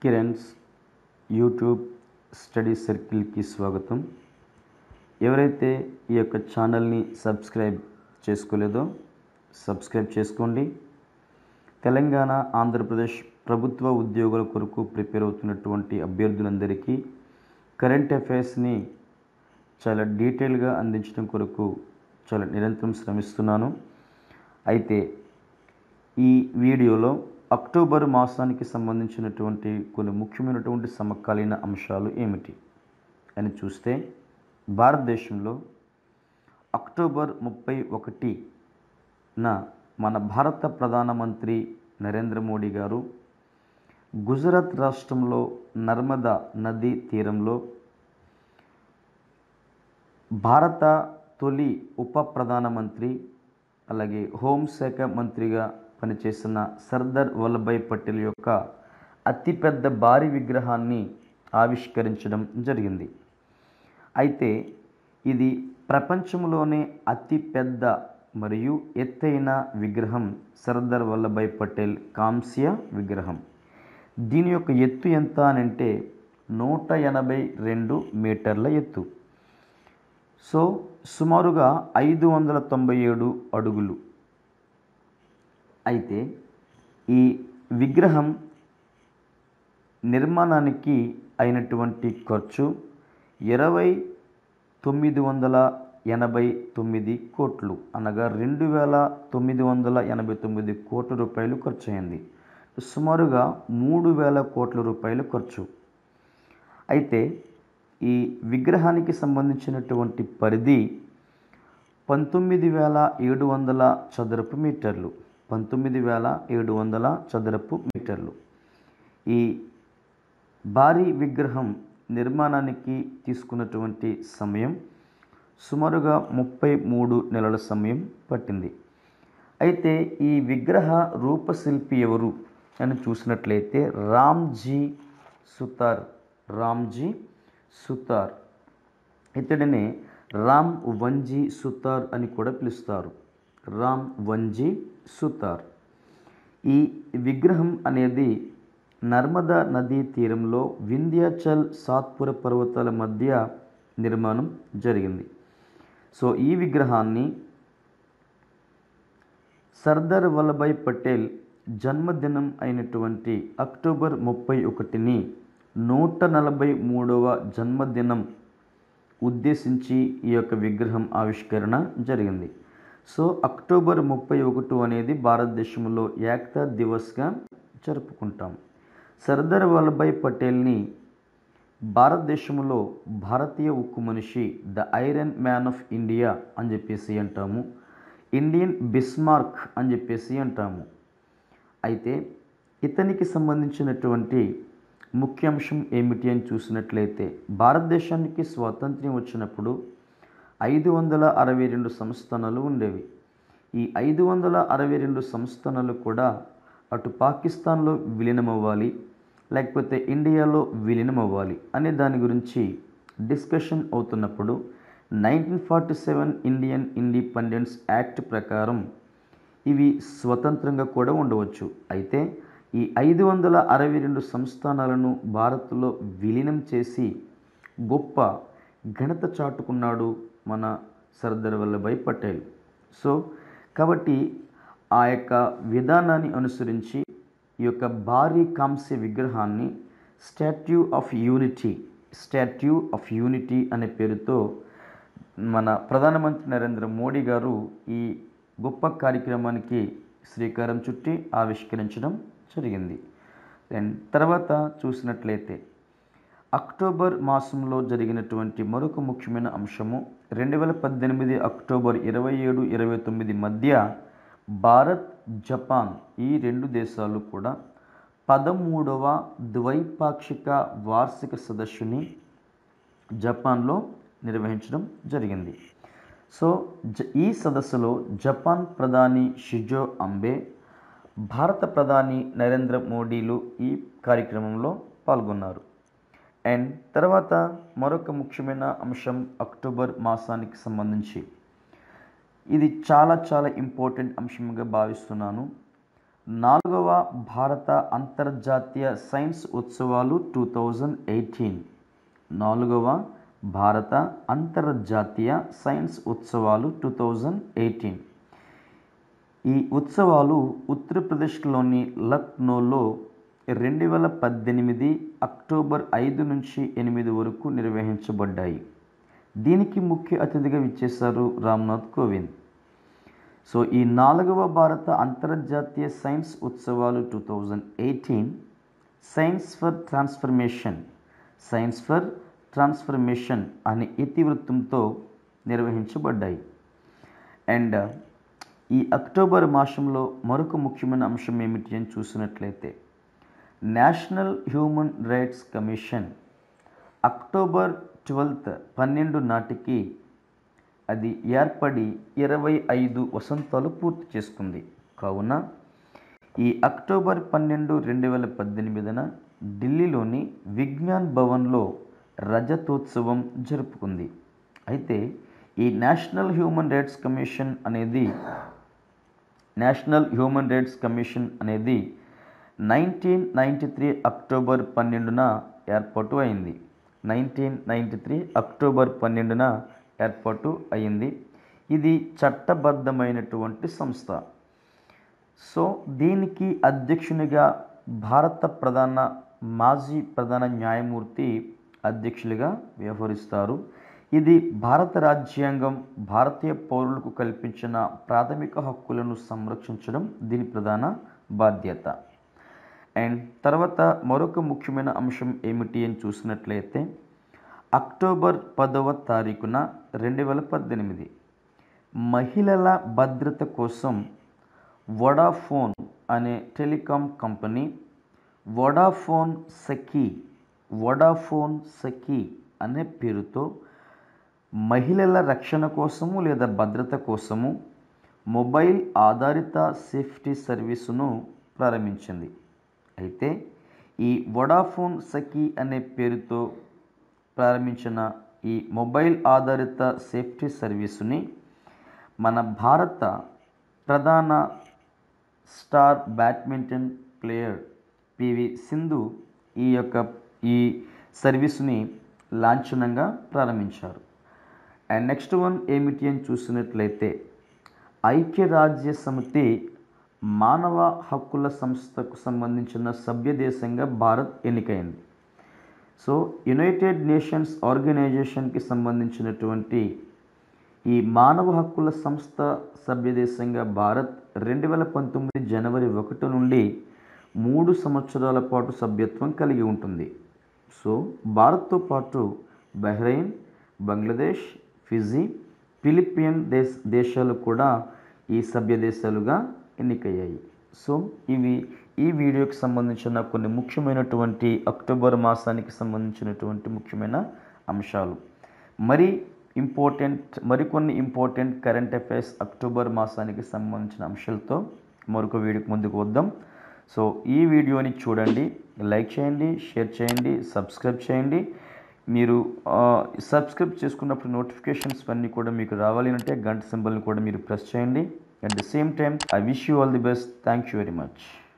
Kiran's YouTube study సర్కిల్కి స్వాగతం ఎవరైతే ఈ యొక్క ఛానల్ని సబ్స్క్రైబ్ చేసుకోలేదో సబ్స్క్రైబ్ చేసుకోండి తెలంగాణ ఆంధ్రప్రదేశ్ ప్రభుత్వ ఉద్యోగుల కొరకు ప్రిపేర్ అవుతున్నటువంటి అభ్యర్థులందరికీ కరెంట్ అఫైర్స్ని చాలా డీటెయిల్గా అందించడం కొరకు చాలా నిరంతరం శ్రమిస్తున్నాను అయితే ఈ వీడియోలో అక్టోబర్ మాసానికి సంబంధించినటువంటి కొన్ని ముఖ్యమైనటువంటి సమకాలీన అంశాలు ఏమిటి అని చూస్తే భారతదేశంలో అక్టోబర్ ముప్పై ఒకటిన మన భారత ప్రధానమంత్రి నరేంద్ర మోడీ గారు గుజరాత్ రాష్ట్రంలో నర్మదా నదీ తీరంలో భారత తొలి ఉప ప్రధానమంత్రి అలాగే హోంశాఖ మంత్రిగా పనిచేసిన సర్దార్ వల్లభాయ్ పటేల్ యొక్క అతిపెద్ద భారీ విగ్రహాన్ని ఆవిష్కరించడం జరిగింది అయితే ఇది ప్రపంచంలోనే అతిపెద్ద మరియు ఎత్తైన విగ్రహం సర్దార్ వల్లభాయ్ పటేల్ కాంస్య విగ్రహం దీని యొక్క ఎత్తు ఎంత అని అంటే నూట ఎనభై రెండు మీటర్ల ఎత్తు సో సుమారుగా ఐదు వందల తొంభై ఏడు అడుగులు అయితే ఈ విగ్రహం నిర్మాణానికి అయినటువంటి ఖర్చు ఇరవై తొమ్మిది వందల ఎనభై తొమ్మిది కోట్లు అనగా రెండు వేల తొమ్మిది వందల ఎనభై తొమ్మిది కోట్ల రూపాయలు ఖర్చు అయింది సుమారుగా మూడు వేల కోట్ల రూపాయలు ఖర్చు అయితే ఈ విగ్రహానికి సంబంధించినటువంటి పరిధి పంతొమ్మిది వేల ఏడు వందల చదరపు మీటర్లు పంతొమ్మిది వేల ఏడు వందల చదరపు మీటర్లు ఈ భారీ విగ్రహం నిర్మాణానికి తీసుకున్నటువంటి సమయం సుమారుగా ముప్పై మూడు నెలల సమయం పట్టింది అయితే ఈ విగ్రహ రూపశిల్పి ఎవరు అని చూసినట్లయితే రామ్జీ సుతార్ రామ్జీ సుతార్ ఇతడిని రామ్ వంజీ సుతార్ అని కూడా పిలుస్తారు రామ్ వంజీ సుతార్ ఈ విగ్రహం అనేది నర్మదా నదీ తీరంలో వింధ్యాచల్ సాత్పుర పర్వతాల మధ్య నిర్మాణం జరిగింది సో ఈ విగ్రహాన్ని సర్దార్ వల్లభాయ్ పటేల్ జన్మదినం అయినటువంటి అక్టోబర్ ముప్పై ఒకటిని నూట నలభై మూడవ జన్మదినం ఉద్దేశించి ఈ యొక్క విగ్రహం ఆవిష్కరణ జరిగింది సో అక్టోబర్ ముప్పై ఒకటి అనేది భారతదేశంలో ఏకతా దివస్గా జరుపుకుంటాం సర్దార్ వల్లభాయ్ పటేల్ని భారతదేశంలో భారతీయ ఉక్కు మనిషి the iron man of India అని చెప్పేసి అంటాము ఇండియన్ బిస్మార్క్ అని చెప్పేసి అంటాము అయితే ఇతనికి సంబంధించినటువంటి ముఖ్యాంశం ఏమిటి అని చూసినట్లయితే భారతదేశానికి స్వాతంత్ర్యం వచ్చినప్పుడు ఐదు వందల అరవై రెండు సంస్థానాలు ఉండేవి ఈ ఐదు వందల అరవై రెండు సంస్థానాలు కూడా అటు పాకిస్తాన్లో విలీనమవ్వాలి లేకపోతే ఇండియాలో విలీనం అవ్వాలి అనే దాని గురించి డిస్కషన్ అవుతున్నప్పుడు nineteen forty seven Indian independence act ప్రకారం ఇవి స్వతంత్రంగా కూడా ఉండవచ్చు అయితే ఈ ఐదు వందల అరవై రెండు సంస్థానాలను భారత్లో విలీనం చేసి గొప్ప ఘనత చాటుకున్నాడు మన సర్దార్ వల్లభాయ్ పటేల్ సో కాబట్టి ఆ యొక్క విధానాన్ని అనుసరించి ఈ యొక్క భారీ కాంస్య విగ్రహాన్ని statue of unity statue of unity అనే పేరుతో మన ప్రధానమంత్రి నరేంద్ర మోడీ గారు ఈ గొప్ప కార్యక్రమానికి శ్రీకారం చుట్టి ఆవిష్కరించడం జరిగింది అండ్ తర్వాత చూసినట్లయితే అక్టోబర్ మాసంలో జరిగినటువంటి మరొక ముఖ్యమైన అంశము రెండు వేల పద్దెనిమిది అక్టోబర్ ఇరవై ఏడు ఇరవై తొమ్మిది మధ్య భారత్ జపాన్ ఈ రెండు దేశాలు కూడా పదమూడవ ద్వైపాక్షిక వార్షిక సదస్సుని జపాన్లో నిర్వహించడం జరిగింది సో జ ఈ సదస్సులో జపాన్ ప్రధాని షిజో అంబే భారత ప్రధాని నరేంద్ర మోడీలు ఈ కార్యక్రమంలో పాల్గొన్నారు అండ్ తర్వాత మరొక ముఖ్యమైన అంశం అక్టోబర్ మాసానికి సంబంధించి ఇది చాలా చాలా ఇంపార్టెంట్ అంశంగా భావిస్తున్నాను నాలుగవ భారత అంతర్జాతీయ సైన్స్ ఉత్సవాలు టూ థౌజండ్ ఎయిటీన్ నాలుగవ భారత అంతర్జాతీయ సైన్స్ ఉత్సవాలు టూ థౌజండ్ ఎయిటీన్ ఈ ఉత్సవాలు ఉత్తరప్రదేశ్లోని లక్నోలో రెండు వేల పద్దెనిమిది అక్టోబర్ ఐదు నుంచి ఎనిమిది వరకు నిర్వహించబడ్డాయి దీనికి ముఖ్య అతిథిగా విచ్చేశారు రామ్నాథ్ కోవింద్ సో ఈ నాలుగవ భారత అంతర్జాతీయ సైన్స్ ఉత్సవాలు two thousand eighteen science for transformation science for transformation అనే ఇతివృత్తంతో నిర్వహించబడ్డాయి అండ్ ఈ అక్టోబర్ మాసంలో మరొక ముఖ్యమైన అంశం ఏమిటి అని చూసినట్లయితే national human rights commission October twelfth పన్నెండు నాటికి అది ఏర్పడి ఇరవై ఐదు వసంతాలు పూర్తి చేసుకుంది కావున ఈ అక్టోబర్ పన్నెండు రెండు వేల పద్దెనిమిదిన ఢిల్లీలోని విజ్ఞాన్ భవన్లో రజతోత్సవం జరుపుకుంది అయితే ఈ నేషనల్ హ్యూమన్ రైట్స్ కమిషన్ అనేది నేషనల్ హ్యూమన్ రైట్స్ కమిషన్ అనేది నైన్టీన్ నైంటీ త్రీ అక్టోబర్ పన్నెండున ఏర్పాటు అయింది నైన్టీన్ నైంటీ త్రీ అక్టోబర్ పన్నెండున ఏర్పాటు అయింది ఇది చట్టబద్ధమైనటువంటి సంస్థ సో దీనికి అధ్యక్షునిగా భారత ప్రధాన మాజీ ప్రధాన న్యాయమూర్తి అధ్యక్షులుగా వ్యవహరిస్తారు ఇది భారత రాజ్యాంగం భారతీయ పౌరులకు కల్పించిన ప్రాథమిక హక్కులను సంరక్షించడం దీని ప్రధాన బాధ్యత అండ్ తర్వాత మరొక ముఖ్యమైన అంశం ఏమిటి అని చూసినట్లయితే అక్టోబర్ పదవ తారీఖున రెండు వేల పద్దెనిమిది మహిళల భద్రత కోసం వొడాఫోన్ అనే telecom company Vodafone Sakhi Vodafone Sakhi అనే పేరుతో మహిళల రక్షణ కోసము లేదా భద్రత కోసము మొబైల్ ఆధారిత సేఫ్టీ సర్వీసును ప్రారంభించింది అయితే ఈ వొడాఫోన్ సఖీ అనే పేరుతో ప్రారంభించిన ఈ మొబైల్ ఆధారిత సేఫ్టీ సర్వీసుని మన భారత ప్రధాన star badminton player PV Sindhu ఈ యొక్క ఈ సర్వీస్ని లాంఛనంగా ప్రారంభించారు అండ్ నెక్స్ట్ వన్ ఏమిటి అని చూసినట్లయితే ఐక్యరాజ్య సమితి మానవ హక్కుల సంస్థకు సంబంధించిన సభ్య దేశంగా భారత్ ఎన్నికైంది సో యునైటెడ్ నేషన్స్ ఆర్గనైజేషన్కి సంబంధించినటువంటి ఈ మానవ హక్కుల సంస్థ సభ్యదేశంగా భారత్ రెండు వేల పంతొమ్మిది జనవరి ఒకటి నుండి మూడు సంవత్సరాల పాటు సభ్యత్వం కలిగి ఉంటుంది సో భారత్తో పాటు బహ్రెయిన్ బంగ్లాదేశ్ ఫిజీ ఫిలిపియన్ దేశ దేశాలు కూడా ఈ సభ్య దేశాలుగా ఎన్నికయ్యాయి సో ఇవి ఈ వీడియోకి సంబంధించిన కొన్ని ముఖ్యమైనటువంటి అక్టోబర్ మాసానికి సంబంధించినటువంటి ముఖ్యమైన అంశాలు మరి ఇంపార్టెంట్ మరికొన్ని ఇంపార్టెంట్ కరెంట్ అఫైర్స్ అక్టోబర్ మాసానికి సంబంధించిన అంశాలతో మరొక వీడియోకి ముందుకు వద్దాం సో ఈ వీడియోని చూడండి లైక్ చేయండి షేర్ చేయండి సబ్స్క్రైబ్ చేయండి మీరు సబ్స్క్రైబ్ చేసుకున్నప్పుడు నోటిఫికేషన్స్ అన్నీ కూడా మీకు రావాలి అంటే గంట సింబల్ని కూడా మీరు ప్రెస్ చేయండి at the same time I wish you all the best thank you very much